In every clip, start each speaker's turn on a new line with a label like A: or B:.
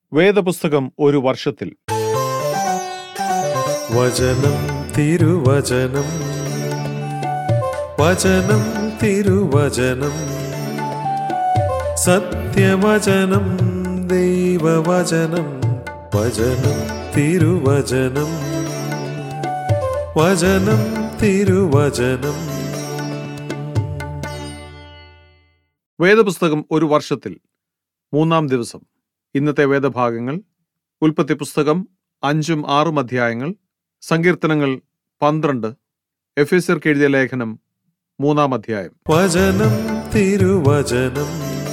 A: വേദപുസ്തകം ഒരു വർഷത്തിൽ
B: വചനം തിരുവചനം വചനം തിരുവചനം സത്യവചനം ദൈവവചനം വചനം തിരുവചനം വചനം തിരുവചനം
A: വേദപുസ്തകം ഒരു വർഷത്തിൽ മൂന്നാം ദിവസം ഇന്നത്തെ വേദഭാഗങ്ങൾ ഉൽപ്പത്തി പുസ്തകം അഞ്ചും ആറും അധ്യായങ്ങൾ സങ്കീർത്തനങ്ങൾ പന്ത്രണ്ട് എഫ് എസ് എഴുതിയ ലേഖനം മൂന്നാം അധ്യായം
B: വചനം തിരുവചനം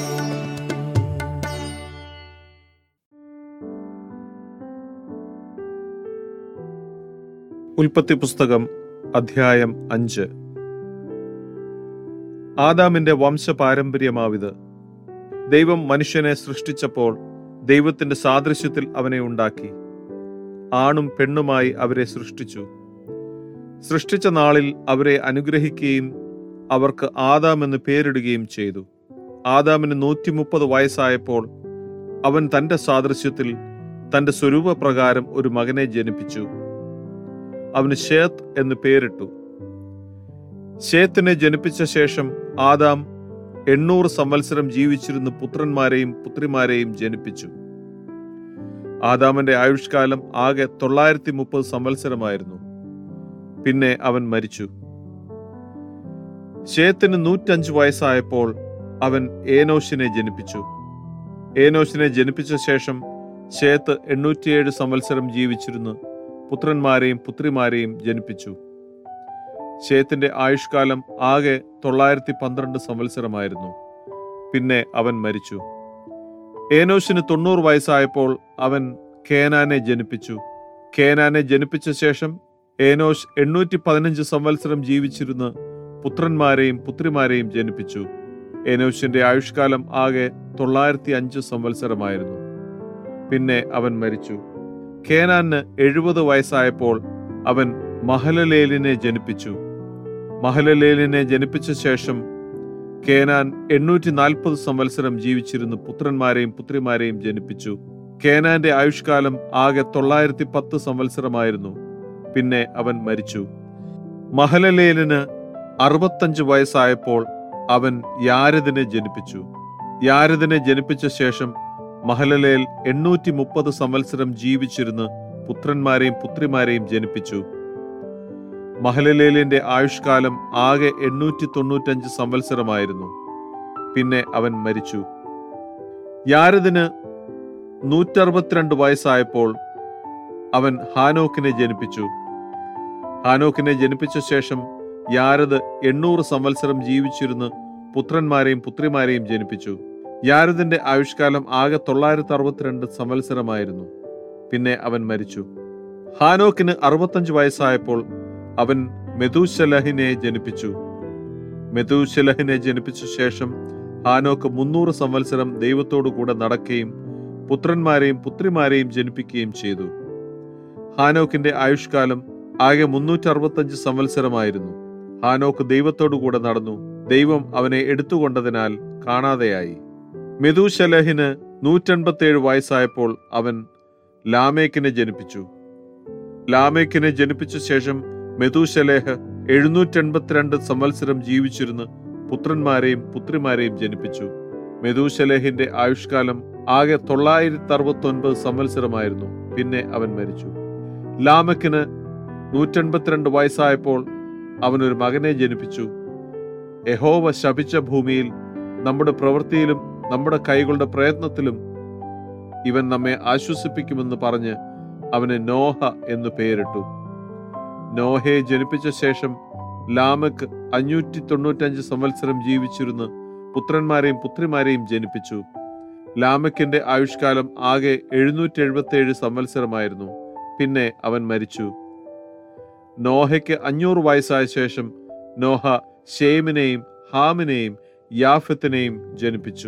A: ഉൽപ്പത്തി പുസ്തകം അധ്യായം അഞ്ച് ആദാമിന്റെ വംശപാരമ്പര്യമാവിത് ദൈവം മനുഷ്യനെ സൃഷ്ടിച്ചപ്പോൾ ദൈവത്തിന്റെ സാദൃശ്യത്തിൽ അവനെ ഉണ്ടാക്കി ആണും പെണ്ണുമായി അവരെ സൃഷ്ടിച്ചു സൃഷ്ടിച്ച നാളിൽ അവരെ അനുഗ്രഹിക്കുകയും അവർക്ക് ആദാം എന്ന് പേരിടുകയും ചെയ്തു ആദാമിന് നൂറ്റി മുപ്പത് വയസ്സായപ്പോൾ അവൻ തന്റെ സാദൃശ്യത്തിൽ തന്റെ സ്വരൂപപ്രകാരം ഒരു മകനെ ജനിപ്പിച്ചു അവന് ഷേത്ത് എന്ന് പേരിട്ടു ഷേത്തിനെ ജനിപ്പിച്ച ശേഷം ആദാം എണ്ണൂറ് സംവത്സരം ജീവിച്ചിരുന്ന പുത്രന്മാരെയും പുത്രിമാരെയും ജനിപ്പിച്ചു ആദാമന്റെ ആയുഷ്കാലം ആകെ തൊള്ളായിരത്തി മുപ്പത് സംവത്സരമായിരുന്നു പിന്നെ അവൻ മരിച്ചു ഷേത്തിന് നൂറ്റഞ്ച് വയസ്സായപ്പോൾ അവൻ ഏനോഷിനെ ജനിപ്പിച്ചു ഏനോഷിനെ ജനിപ്പിച്ച ശേഷം ഷേത്ത് എണ്ണൂറ്റിയേഴ് സംവത്സരം ജീവിച്ചിരുന്നു പുത്രന്മാരെയും പുത്രിമാരെയും ജനിപ്പിച്ചു ഷേത്തിന്റെ ആയുഷ്കാലം ആകെ തൊള്ളായിരത്തി പന്ത്രണ്ട് സംവത്സരമായിരുന്നു പിന്നെ അവൻ മരിച്ചു ഏനോഷിന് തൊണ്ണൂറ് വയസ്സായപ്പോൾ അവൻ കേനാനെ ജനിപ്പിച്ചു കേനാനെ ജനിപ്പിച്ച ശേഷം ഏനോഷ് എണ്ണൂറ്റി പതിനഞ്ച് സംവത്സരം ജീവിച്ചിരുന്ന് പുത്രന്മാരെയും പുത്രിമാരെയും ജനിപ്പിച്ചു ഏനോഷിന്റെ ആയുഷ്കാലം ആകെ തൊള്ളായിരത്തി അഞ്ച് സംവത്സരമായിരുന്നു പിന്നെ അവൻ മരിച്ചു കേനാന് എഴുപത് വയസ്സായപ്പോൾ അവൻ മഹലലേലിനെ ജനിപ്പിച്ചു മഹലലേലിനെ ജനിപ്പിച്ച ശേഷം കേനാൻ എണ്ണൂറ്റി നാൽപ്പത് സംവത്സരം ജീവിച്ചിരുന്നു പുത്രന്മാരെയും പുത്രിമാരെയും ജനിപ്പിച്ചു കേനാന്റെ ആയുഷ്കാലം ആകെ തൊള്ളായിരത്തി പത്ത് സംവത്സരമായിരുന്നു പിന്നെ അവൻ മരിച്ചു മഹലലേലിന് അറുപത്തഞ്ച് വയസ്സായപ്പോൾ അവൻ യാരദിനെ ജനിപ്പിച്ചു യാരദിനെ ജനിപ്പിച്ച ശേഷം മഹലലേൽ എണ്ണൂറ്റി മുപ്പത് സംവത്സരം ജീവിച്ചിരുന്ന് പുത്രന്മാരെയും പുത്രിമാരെയും ജനിപ്പിച്ചു മഹലലേലിന്റെ ആയുഷ്കാലം ആകെ എണ്ണൂറ്റി തൊണ്ണൂറ്റഞ്ച് സംവത്സരമായിരുന്നു പിന്നെ അവൻ മരിച്ചു യാരദിന് നൂറ്ററുപത്തിരണ്ട് വയസ്സായപ്പോൾ അവൻ ഹാനോക്കിനെ ജനിപ്പിച്ചു ഹാനോക്കിനെ ജനിപ്പിച്ച ശേഷം യാരദ് എണ്ണൂറ് സംവത്സരം ജീവിച്ചിരുന്ന് പുത്രന്മാരെയും പുത്രിമാരെയും ജനിപ്പിച്ചു യാരദിന്റെ ആയുഷ്കാലം ആകെ തൊള്ളായിരത്തി അറുപത്തിരണ്ട് സംവത്സരമായിരുന്നു പിന്നെ അവൻ മരിച്ചു ഹാനോക്കിന് അറുപത്തഞ്ച് വയസ്സായപ്പോൾ അവൻ മെതൂശലഹിനെ ജനിപ്പിച്ചു മെതൂശലഹിനെ ജനിപ്പിച്ച ശേഷം ഹാനോക്ക് മുന്നൂറ് സംവത്സരം ദൈവത്തോടു കൂടെ നടക്കുകയും പുത്രന്മാരെയും പുത്രിമാരെയും ജനിപ്പിക്കുകയും ചെയ്തു ഹാനോക്കിന്റെ ആയുഷ്കാലം ആകെ മുന്നൂറ്റി അറുപത്തഞ്ച് സംവത്സരമായിരുന്നു ഹാനോക്ക് ദൈവത്തോടു കൂടെ നടന്നു ദൈവം അവനെ എടുത്തുകൊണ്ടതിനാൽ കാണാതെയായി മെതൂശലഹിന് നൂറ്റൻപത്തേഴ് വയസ്സായപ്പോൾ അവൻ ലാമേക്കിനെ ജനിപ്പിച്ചു ലാമേക്കിനെ ജനിപ്പിച്ച ശേഷം മെതൂശലേഹ് എഴുന്നൂറ്റെൺപത്തിരണ്ട് സംവത്സരം ജീവിച്ചിരുന്ന് പുത്രന്മാരെയും പുത്രിമാരെയും ജനിപ്പിച്ചു മെതൂശലേഹിന്റെ ആയുഷ്കാലം ആകെ തൊള്ളായിരത്തി അറുപത്തി ഒൻപത് സംവത്സരമായിരുന്നു പിന്നെ അവൻ മരിച്ചു ലാമക്കിന് നൂറ്റെൺപത്തിരണ്ട് വയസ്സായപ്പോൾ അവനൊരു മകനെ ജനിപ്പിച്ചു യഹോവ ശപിച്ച ഭൂമിയിൽ നമ്മുടെ പ്രവൃത്തിയിലും നമ്മുടെ കൈകളുടെ പ്രയത്നത്തിലും ഇവൻ നമ്മെ ആശ്വസിപ്പിക്കുമെന്ന് പറഞ്ഞ് അവന് നോഹ എന്ന് പേരിട്ടു നോഹയെ ജനിപ്പിച്ച ശേഷം ലാമക്ക് അഞ്ഞൂറ്റി തൊണ്ണൂറ്റഞ്ച് സംവത്സരം ജീവിച്ചിരുന്ന് പുത്രന്മാരെയും പുത്രിമാരെയും ജനിപ്പിച്ചു ലാമക്കിന്റെ ആയുഷ്കാലം ആകെ എഴുന്നൂറ്റി എഴുപത്തി ഏഴ് സംവത്സരമായിരുന്നു പിന്നെ അവൻ മരിച്ചു നോഹയ്ക്ക് അഞ്ഞൂറ് വയസ്സായ ശേഷം നോഹ ഷേമിനെയും ഹാമിനെയും യാഫത്തിനെയും ജനിപ്പിച്ചു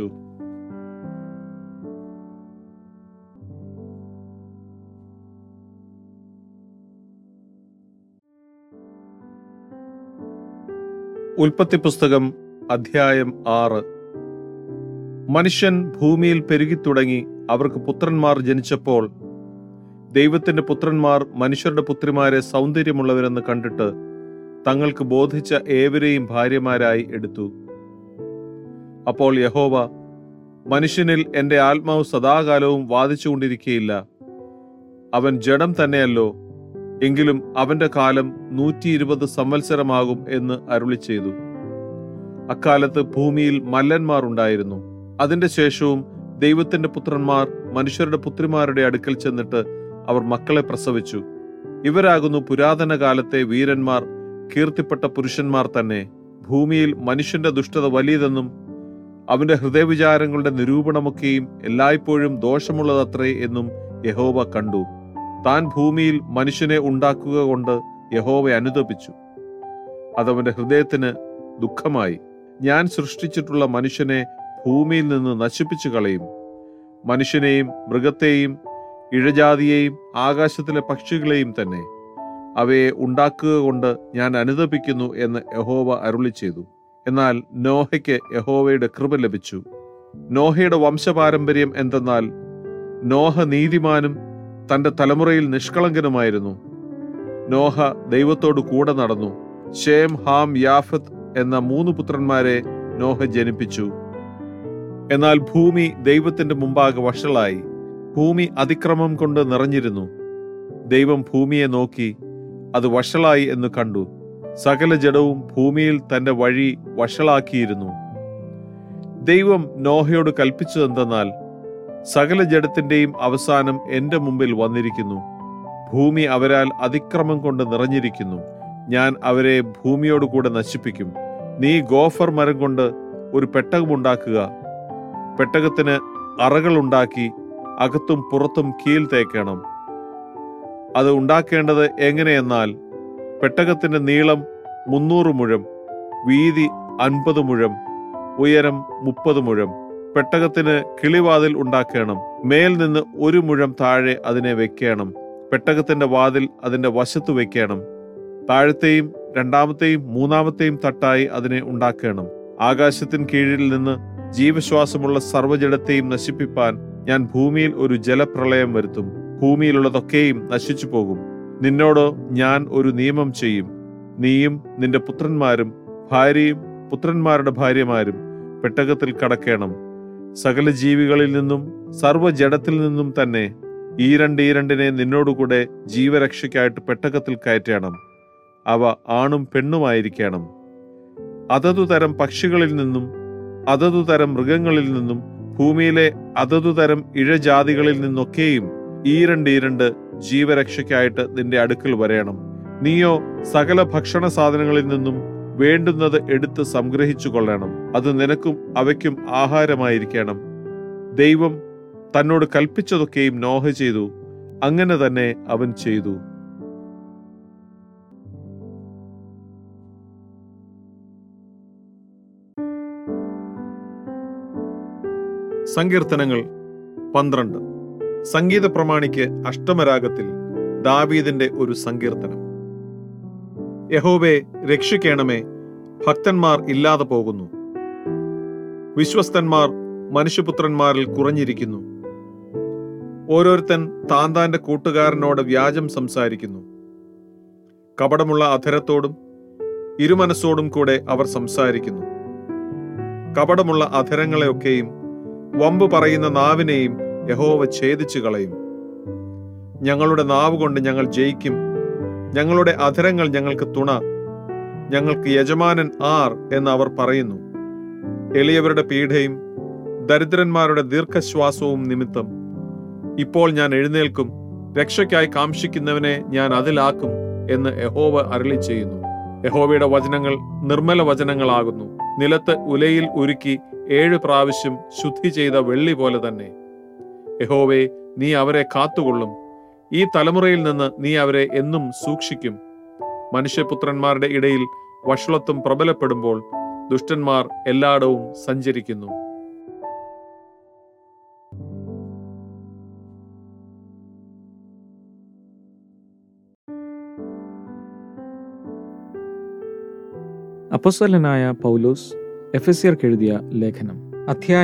A: ഉൽപ്പത്തി പുസ്തകം അധ്യായം ആറ് മനുഷ്യൻ ഭൂമിയിൽ പെരുകിത്തുടങ്ങി അവർക്ക് പുത്രന്മാർ ജനിച്ചപ്പോൾ ദൈവത്തിന്റെ പുത്രന്മാർ മനുഷ്യരുടെ പുത്രിമാരെ സൗന്ദര്യമുള്ളവരെന്ന് കണ്ടിട്ട് തങ്ങൾക്ക് ബോധിച്ച ഏവരെയും ഭാര്യമാരായി എടുത്തു അപ്പോൾ യഹോവ മനുഷ്യനിൽ എന്റെ ആത്മാവ് സദാകാലവും വാദിച്ചുകൊണ്ടിരിക്കുകയില്ല അവൻ ജഡം തന്നെയല്ലോ എങ്കിലും അവന്റെ കാലം നൂറ്റി ഇരുപത് സംവത്സരമാകും എന്ന് അരുളി ചെയ്തു അക്കാലത്ത് ഭൂമിയിൽ മല്ലന്മാർ ഉണ്ടായിരുന്നു അതിന്റെ ശേഷവും ദൈവത്തിന്റെ പുത്രന്മാർ മനുഷ്യരുടെ പുത്രിമാരുടെ അടുക്കൽ ചെന്നിട്ട് അവർ മക്കളെ പ്രസവിച്ചു ഇവരാകുന്നു പുരാതന കാലത്തെ വീരന്മാർ കീർത്തിപ്പെട്ട പുരുഷന്മാർ തന്നെ ഭൂമിയിൽ മനുഷ്യന്റെ ദുഷ്ടത വലിയതെന്നും അവന്റെ ഹൃദയവിചാരങ്ങളുടെ നിരൂപണമൊക്കെയും എല്ലായ്പ്പോഴും ദോഷമുള്ളതത്രേ എന്നും യഹോവ കണ്ടു താൻ ഭൂമിയിൽ മനുഷ്യനെ ഉണ്ടാക്കുക കൊണ്ട് യഹോവ അനുതപിച്ചു അതവന്റെ ഹൃദയത്തിന് ദുഃഖമായി ഞാൻ സൃഷ്ടിച്ചിട്ടുള്ള മനുഷ്യനെ ഭൂമിയിൽ നിന്ന് നശിപ്പിച്ചു കളയും മനുഷ്യനെയും മൃഗത്തെയും ഇഴജാതിയെയും ആകാശത്തിലെ പക്ഷികളെയും തന്നെ അവയെ ഉണ്ടാക്കുക കൊണ്ട് ഞാൻ അനുതപിക്കുന്നു എന്ന് യഹോവ അരുളി ചെയ്തു എന്നാൽ നോഹയ്ക്ക് യഹോവയുടെ കൃപ ലഭിച്ചു നോഹയുടെ വംശപാരമ്പര്യം എന്തെന്നാൽ നോഹ നീതിമാനും തന്റെ തലമുറയിൽ നിഷ്കളങ്കനുമായിരുന്നു നോഹ ദൈവത്തോട് കൂടെ നടന്നു ഷേം ഹാം യാഫത്ത് എന്ന മൂന്ന് പുത്രന്മാരെ നോഹ ജനിപ്പിച്ചു എന്നാൽ ഭൂമി ദൈവത്തിന്റെ മുമ്പാകെ വഷളായി ഭൂമി അതിക്രമം കൊണ്ട് നിറഞ്ഞിരുന്നു ദൈവം ഭൂമിയെ നോക്കി അത് വഷളായി എന്ന് കണ്ടു സകല ജഡവും ഭൂമിയിൽ തന്റെ വഴി വഷളാക്കിയിരുന്നു ദൈവം നോഹയോട് കൽപ്പിച്ചതെന്തെന്നാൽ സകല ജഡത്തിന്റെയും അവസാനം എന്റെ മുമ്പിൽ വന്നിരിക്കുന്നു ഭൂമി അവരാൽ അതിക്രമം കൊണ്ട് നിറഞ്ഞിരിക്കുന്നു ഞാൻ അവരെ ഭൂമിയോട് കൂടെ നശിപ്പിക്കും നീ ഗോഫർ മരം കൊണ്ട് ഒരു പെട്ടകമുണ്ടാക്കുക പെട്ടകത്തിന് അറകളുണ്ടാക്കി അകത്തും പുറത്തും കീൽ തേക്കണം അത് ഉണ്ടാക്കേണ്ടത് എങ്ങനെയെന്നാൽ പെട്ടകത്തിന്റെ നീളം മുന്നൂറ് മുഴം വീതി അൻപത് മുഴം ഉയരം മുപ്പത് മുഴം പെട്ടകത്തിന് കിളിവാതിൽ ഉണ്ടാക്കണം മേൽ നിന്ന് ഒരു മുഴം താഴെ അതിനെ വെക്കണം പെട്ടകത്തിന്റെ വാതിൽ അതിന്റെ വശത്ത് വെക്കണം താഴത്തെയും രണ്ടാമത്തെയും മൂന്നാമത്തെയും തട്ടായി അതിനെ ഉണ്ടാക്കണം ആകാശത്തിന് കീഴിൽ നിന്ന് ജീവശ്വാസമുള്ള സർവ്വജടത്തെയും നശിപ്പിപ്പാൻ ഞാൻ ഭൂമിയിൽ ഒരു ജലപ്രളയം വരുത്തും ഭൂമിയിലുള്ളതൊക്കെയും നശിച്ചു പോകും നിന്നോട് ഞാൻ ഒരു നിയമം ചെയ്യും നീയും നിന്റെ പുത്രന്മാരും ഭാര്യയും പുത്രന്മാരുടെ ഭാര്യമാരും പെട്ടകത്തിൽ കടക്കണം സകല ജീവികളിൽ നിന്നും സർവ്വജടത്തിൽ നിന്നും തന്നെ ഈരണ്ട് ഈരണ്ടിനെ നിന്നോടുകൂടെ ജീവരക്ഷയ്ക്കായിട്ട് പെട്ടകത്തിൽ കയറ്റണം അവ ആണും പെണ്ണുമായിരിക്കണം അതതു തരം പക്ഷികളിൽ നിന്നും അതതു തരം മൃഗങ്ങളിൽ നിന്നും ഭൂമിയിലെ അതതു തരം ഇഴജാതികളിൽ നിന്നൊക്കെയും ഈരണ്ട് ഈരണ്ട് ജീവരക്ഷയ്ക്കായിട്ട് നിന്റെ അടുക്കൽ വരയണം നീയോ സകല ഭക്ഷണ സാധനങ്ങളിൽ നിന്നും വേണ്ടുന്നത് എടുത്ത് സംഗ്രഹിച്ചു കൊള്ളണം അത് നിനക്കും അവയ്ക്കും ആഹാരമായിരിക്കണം ദൈവം തന്നോട് കൽപ്പിച്ചതൊക്കെയും നോഹ ചെയ്തു അങ്ങനെ തന്നെ അവൻ ചെയ്തു സങ്കീർത്തനങ്ങൾ പന്ത്രണ്ട് സംഗീത പ്രമാണിക്ക് അഷ്ടമരാഗത്തിൽ ദാവീദിന്റെ ഒരു സങ്കീർത്തനം യഹോവേ രക്ഷിക്കണമേ ഭക്തന്മാർ ഇല്ലാതെ പോകുന്നു വിശ്വസ്തന്മാർ മനുഷ്യപുത്രന്മാരിൽ കുറഞ്ഞിരിക്കുന്നു ഓരോരുത്തൻ താൻ താന്റെ കൂട്ടുകാരനോട് വ്യാജം സംസാരിക്കുന്നു കപടമുള്ള അധരത്തോടും ഇരുമനസ്സോടും കൂടെ അവർ സംസാരിക്കുന്നു കപടമുള്ള അധരങ്ങളെയൊക്കെയും വമ്പ് പറയുന്ന നാവിനെയും യഹോവ ഛേദിച്ചു കളയും ഞങ്ങളുടെ നാവ് കൊണ്ട് ഞങ്ങൾ ജയിക്കും ഞങ്ങളുടെ അധരങ്ങൾ ഞങ്ങൾക്ക് തുണ ഞങ്ങൾക്ക് യജമാനൻ ആർ എന്ന് അവർ പറയുന്നു എളിയവരുടെ പീഡയും ദരിദ്രന്മാരുടെ ദീർഘശ്വാസവും നിമിത്തം ഇപ്പോൾ ഞാൻ എഴുന്നേൽക്കും രക്ഷയ്ക്കായി കാംക്ഷിക്കുന്നവനെ ഞാൻ അതിലാക്കും എന്ന് യഹോവ അരളി ചെയ്യുന്നു യഹോവയുടെ വചനങ്ങൾ നിർമ്മല വചനങ്ങളാകുന്നു നിലത്ത് ഉലയിൽ ഉരുക്കി ഏഴ് പ്രാവശ്യം ശുദ്ധി ചെയ്ത വെള്ളി പോലെ തന്നെ യഹോവേ നീ അവരെ കാത്തുകൊള്ളും ഈ തലമുറയിൽ നിന്ന് നീ അവരെ എന്നും സൂക്ഷിക്കും മനുഷ്യപുത്രന്മാരുടെ ഇടയിൽ വഷളത്വം പ്രബലപ്പെടുമ്പോൾ ദുഷ്ടന്മാർ എല്ലായിടവും സഞ്ചരിക്കുന്നു
C: അപ്പസ്വലനായ പൗലോസ് എഫെസ്യർക്ക് എഴുതിയ ലേഖനം അധ്യായം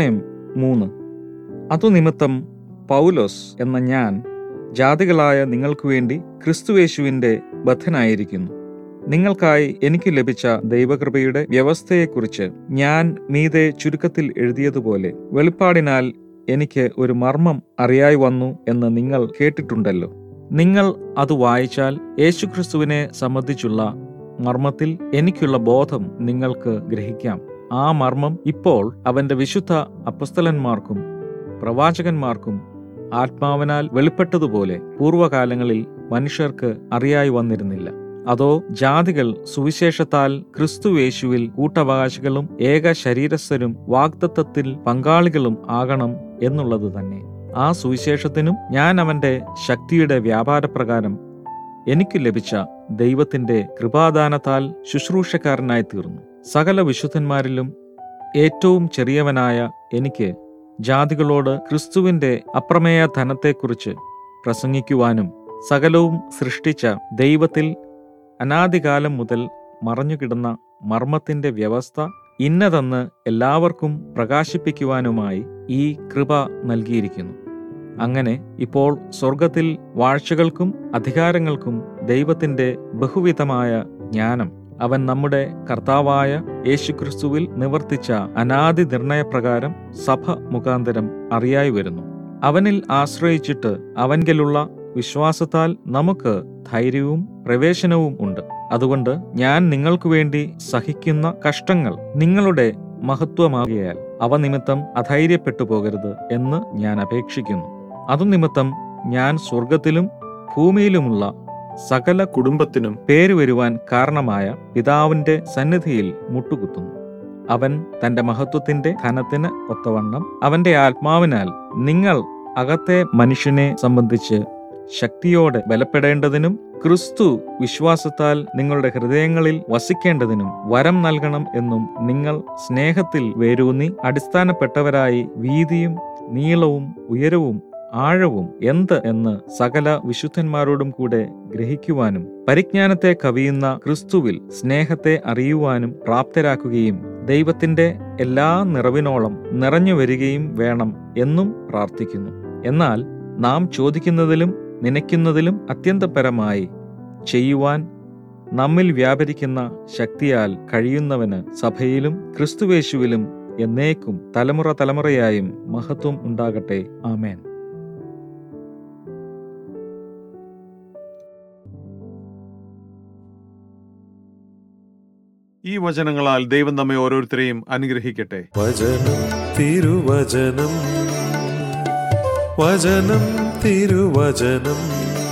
C: മൂന്ന് അതുനിമിത്തം പൗലോസ് എന്ന ഞാൻ ജാതികളായ നിങ്ങൾക്കു വേണ്ടി ക്രിസ്തുവേശുവിന്റെ ബദ്ധനായിരിക്കുന്നു നിങ്ങൾക്കായി എനിക്ക് ലഭിച്ച ദൈവകൃപയുടെ വ്യവസ്ഥയെക്കുറിച്ച് ഞാൻ മീതെ ചുരുക്കത്തിൽ എഴുതിയതുപോലെ വെളിപ്പാടിനാൽ എനിക്ക് ഒരു മർമ്മം അറിയായി വന്നു എന്ന് നിങ്ങൾ കേട്ടിട്ടുണ്ടല്ലോ നിങ്ങൾ അത് വായിച്ചാൽ യേശുക്രിസ്തുവിനെ സംബന്ധിച്ചുള്ള മർമ്മത്തിൽ എനിക്കുള്ള ബോധം നിങ്ങൾക്ക് ഗ്രഹിക്കാം ആ മർമ്മം ഇപ്പോൾ അവന്റെ വിശുദ്ധ അപ്പസ്തലന്മാർക്കും പ്രവാചകന്മാർക്കും ആത്മാവിനാൽ വെളിപ്പെട്ടതുപോലെ പൂർവകാലങ്ങളിൽ മനുഷ്യർക്ക് അറിയായി വന്നിരുന്നില്ല അതോ ജാതികൾ സുവിശേഷത്താൽ ക്രിസ്തുവേശുവിൽ കൂട്ടവകാശികളും ഏക ശരീരസ്ഥരും വാഗ്ദത്തത്തിൽ പങ്കാളികളും ആകണം എന്നുള്ളത് തന്നെ ആ സുവിശേഷത്തിനും ഞാൻ അവന്റെ ശക്തിയുടെ വ്യാപാരപ്രകാരം എനിക്ക് ലഭിച്ച ദൈവത്തിന്റെ കൃപാദാനത്താൽ ശുശ്രൂഷക്കാരനായി തീർന്നു സകല വിശുദ്ധന്മാരിലും ഏറ്റവും ചെറിയവനായ എനിക്ക് ജാതികളോട് ക്രിസ്തുവിന്റെ അപ്രമേയ ധനത്തെക്കുറിച്ച് പ്രസംഗിക്കുവാനും സകലവും സൃഷ്ടിച്ച ദൈവത്തിൽ അനാദികാലം മുതൽ മറഞ്ഞുകിടന്ന മർമ്മത്തിന്റെ വ്യവസ്ഥ ഇന്നതെന്ന് എല്ലാവർക്കും പ്രകാശിപ്പിക്കുവാനുമായി ഈ കൃപ നൽകിയിരിക്കുന്നു അങ്ങനെ ഇപ്പോൾ സ്വർഗത്തിൽ വാഴ്ചകൾക്കും അധികാരങ്ങൾക്കും ദൈവത്തിന്റെ ബഹുവിധമായ ജ്ഞാനം അവൻ നമ്മുടെ കർത്താവായ യേശുക്രിസ്തുവിൽ നിവർത്തിച്ച അനാദി നിർണയപ്രകാരം സഭ മുഖാന്തരം അറിയായി വരുന്നു അവനിൽ ആശ്രയിച്ചിട്ട് അവൻകിലുള്ള വിശ്വാസത്താൽ നമുക്ക് ധൈര്യവും പ്രവേശനവും ഉണ്ട് അതുകൊണ്ട് ഞാൻ നിങ്ങൾക്കു വേണ്ടി സഹിക്കുന്ന കഷ്ടങ്ങൾ നിങ്ങളുടെ മഹത്വമാകിയാൽ അവ നിമിത്തം അധൈര്യപ്പെട്ടു പോകരുത് എന്ന് ഞാൻ അപേക്ഷിക്കുന്നു അതുനിമിത്തം ഞാൻ സ്വർഗത്തിലും ഭൂമിയിലുമുള്ള സകല
A: കുടുംബത്തിനും
C: പേര് വരുവാൻ കാരണമായ പിതാവിന്റെ സന്നിധിയിൽ മുട്ടുകുത്തുന്നു അവൻ തന്റെ മഹത്വത്തിന്റെ ധനത്തിന് ഒത്തവണ്ണം അവന്റെ ആത്മാവിനാൽ നിങ്ങൾ അകത്തെ മനുഷ്യനെ സംബന്ധിച്ച് ശക്തിയോടെ ബലപ്പെടേണ്ടതിനും ക്രിസ്തു വിശ്വാസത്താൽ നിങ്ങളുടെ ഹൃദയങ്ങളിൽ വസിക്കേണ്ടതിനും വരം നൽകണം എന്നും നിങ്ങൾ സ്നേഹത്തിൽ വേരൂന്നി അടിസ്ഥാനപ്പെട്ടവരായി വീതിയും നീളവും ഉയരവും ആഴവും എന്ത് എന്ന് സകല വിശുദ്ധന്മാരോടും കൂടെ ഗ്രഹിക്കുവാനും പരിജ്ഞാനത്തെ കവിയുന്ന ക്രിസ്തുവിൽ സ്നേഹത്തെ അറിയുവാനും പ്രാപ്തരാക്കുകയും ദൈവത്തിന്റെ എല്ലാ നിറവിനോളം നിറഞ്ഞു വരികയും വേണം എന്നും പ്രാർത്ഥിക്കുന്നു എന്നാൽ നാം ചോദിക്കുന്നതിലും നനയ്ക്കുന്നതിലും അത്യന്തപരമായി ചെയ്യുവാൻ നമ്മിൽ വ്യാപരിക്കുന്ന ശക്തിയാൽ കഴിയുന്നവന് സഭയിലും ക്രിസ്തുവേശുവിലും എന്നേക്കും തലമുറ തലമുറയായും മഹത്വം ഉണ്ടാകട്ടെ ആമേൻ
A: ഈ വചനങ്ങളാൽ ദൈവം നമ്മെ ഓരോരുത്തരെയും അനുഗ്രഹിക്കട്ടെ
B: വചനം തിരുവചനം വചനം തിരുവചനം